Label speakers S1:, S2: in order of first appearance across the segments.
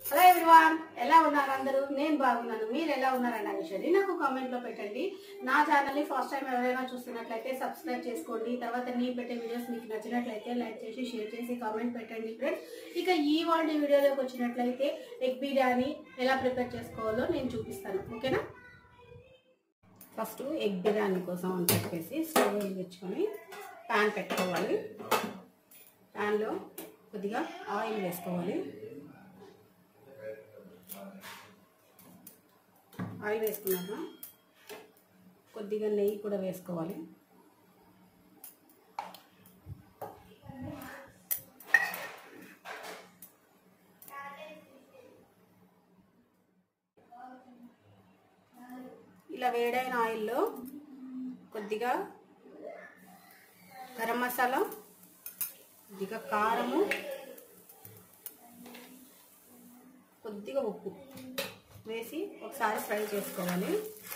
S1: hello everyone ఎలా ఉన్నారు అందరూ నేను బాగున్నాను మీరు ఎలా ఉన్నారన్న విషయాన్ని నాకు కామెంట్ లో పెట్టండి నా ఛానల్ ని ఫస్ట్ టైం ఎవరైనా చూస్తున్నట్లయితే సబ్స్క్రైబ్ చేసుకోండి తర్వాత నేను పెట్టే వీడియోస్ మీకు నచ్చినట్లయితే లైక్ చేసి షేర్ చేసి కామెంట్ పెట్టండి ఫ్రెండ్స్ ఇక ఈ వాళ్ళ వీడియోలోకి వచ్చినట్లయితే ఎగ్ బిర్యానీ ఎలా ప్రిపేర్ చేసుకోవాలో నేను చూపిస్తాను ఓకేనా ఫస్ట్ ఎగ్ బిర్యానీ కోసం అని చెప్పేసి స్టవ్ వెలిగించుకొని ప్యాన్ పెట్టుకోవాలి ప్యాన్లో కొద్దిగా ఆయిల్ వేసుకోవాలి ఆయిల్ వేసుకున్నాక కొద్దిగా నెయ్యి కూడా వేసుకోవాలి ఇలా వేడైన ఆయిల్లో కొద్దిగా గరం మసాలా కొద్దిగా కారము కొద్దిగా ఉప్పు వేసి ఒకసారి ఫ్రై చేసుకోవాలి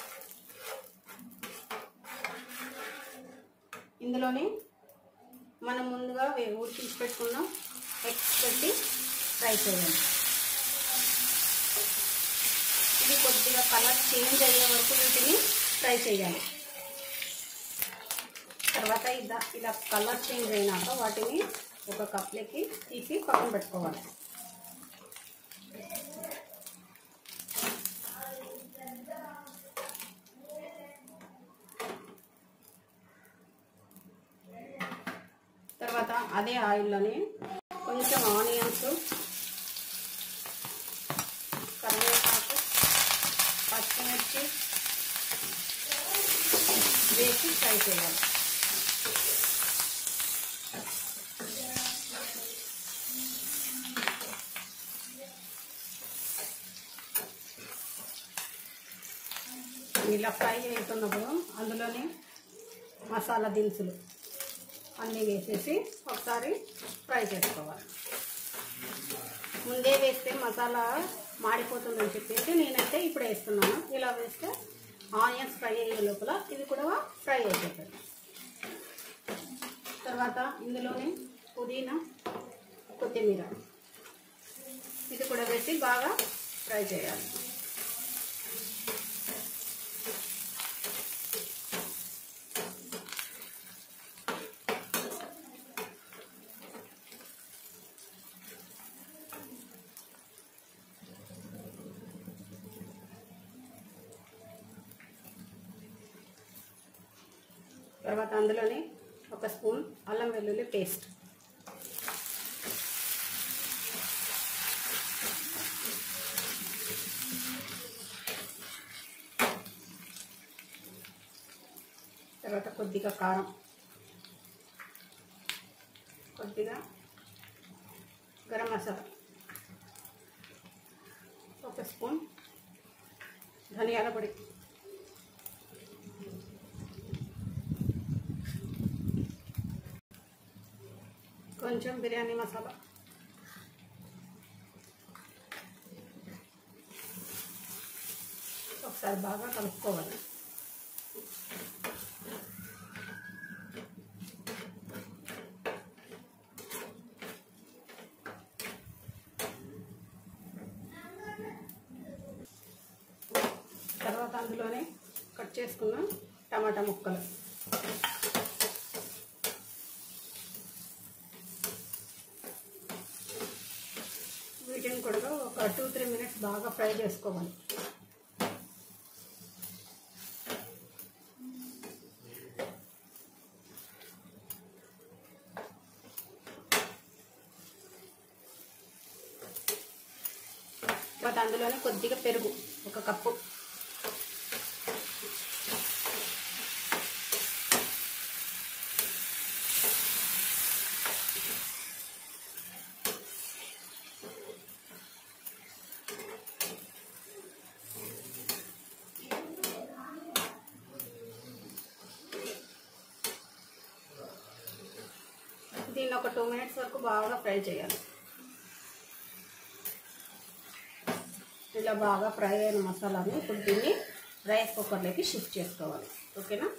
S1: ఇందులోనే మనం ముందుగా వే- ఉడికించి పెట్టుకున్న ఎగ్స్ పెట్టి ఫ్రై చేయాలి ఇది కొద్దిగా కలర్ చేంజ్ అయ్యే వరకు వీటిని ఫ్రై చేయాలి తర్వాత ఇలా ఇలా కలర్ చేంజ్ అయినాక వాటిని ఒక కప్లోకి తీసి పక్కన పెట్టుకోవాలి తర్వాత అదే ఆయిల్లోనే కొంచెం ఆనియన్స్ కరివేపాకు పచ్చిమిర్చి వేసి ఫ్రై చేయాలి ఇలా ఫ్రై అవుతున్నప్పుడు అందులోనే మసాలా దినుసులు అన్నీ వేసేసి ఒకసారి ఫ్రై చేసుకోవాలి ముందే వేస్తే మసాలా మాడిపోతుందని చెప్పేసి నేనైతే ఇప్పుడు వేస్తున్నాను ఇలా వేస్తే ఆనియన్స్ ఫ్రై అయ్యే లోపల ఇది కూడా ఫ్రై అయిపోతుంది తర్వాత ఇందులోనే పుదీనా కొత్తిమీర ఇది కూడా వేసి బాగా ఫ్రై చేయాలి తర్వాత అందులోనే ఒక స్పూన్ అల్లం వెల్లుల్లి పేస్ట్ తర్వాత కొద్దిగా కారం కొద్దిగా గరం మసాలా ఒక స్పూన్ ధనియాల పొడి కొంచెం బిర్యానీ మసాలా ఒకసారి బాగా కలుపుకోవాలి తర్వాత అందులోనే కట్ చేసుకున్న టమాటా ముక్కలు వీటిని కూడా ఒక టూ త్రీ మినిట్స్ బాగా ఫ్రై చేసుకోవాలి తర్వాత అందులోనే కొద్దిగా పెరుగు ఒక కప్పు దీన్ని ఒక టూ మినిట్స్ వరకు బాగా ఫ్రై చేయాలి ఇలా బాగా ఫ్రై అయిన మసాలాని ఇప్పుడు దీన్ని రైస్ కుక్కర్లోకి షిఫ్ట్ చేసుకోవాలి ఓకేనా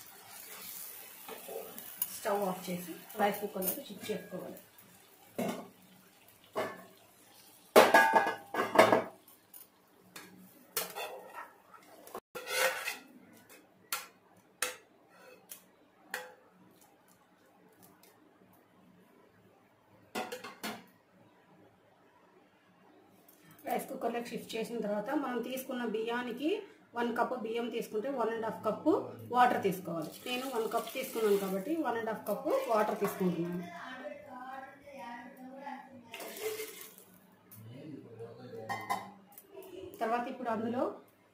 S1: స్టవ్ ఆఫ్ చేసి రైస్ కుక్కర్లోకి షిఫ్ట్ చేసుకోవాలి రైస్ కుక్కర్లోకి షిఫ్ట్ చేసిన తర్వాత మనం తీసుకున్న బియ్యానికి వన్ కప్పు బియ్యం తీసుకుంటే one and half cup water తీసుకోవాలి నేను వన్ కప్ తీసుకున్నాను కాబట్టి one and half cup water తీసుకుంటున్నాను తర్వాత ఇప్పుడు అందులో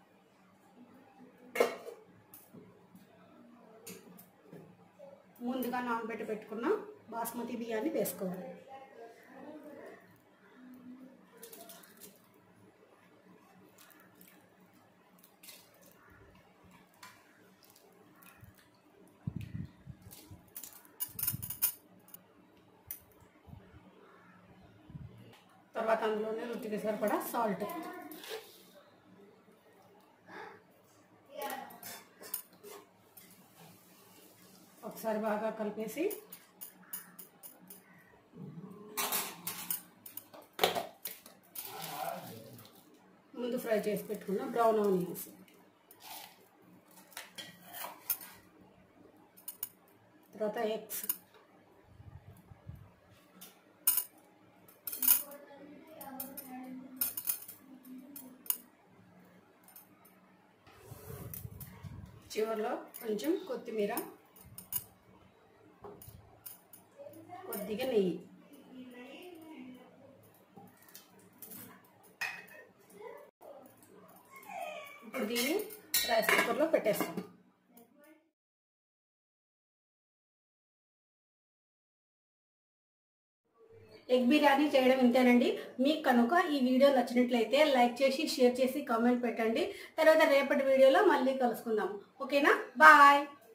S1: ముందుగా నానబెట్టి పెట్టుకున్న బాస్మతి బియ్యాన్ని వేసుకోవాలి తర్వాత అందులోనే రుచికి సరిపడా సాల్ట్ ఒకసారి బాగా కలిపేసి ముందు ఫ్రై చేసి పెట్టుకున్న బ్రౌన్ ఆనియన్స్ తర్వాత ఎగ్స్ చివరిలో కొంచెం కొత్తిమీర కొద్దిగా నెయ్యి ఇప్పుడు దీన్ని రైస్ కుక్కర్లో పెట్టేస్తాం ఎగ్ బిర్యానీ చేయడం ఇంతేనండి మీకు కనుక ఈ వీడియో నచ్చినట్లయితే లైక్ చేసి షేర్ చేసి కామెంట్ పెట్టండి తర్వాత రేపటి వీడియోలో మళ్ళీ కలుసుకుందాం ఓకేనా బాయ్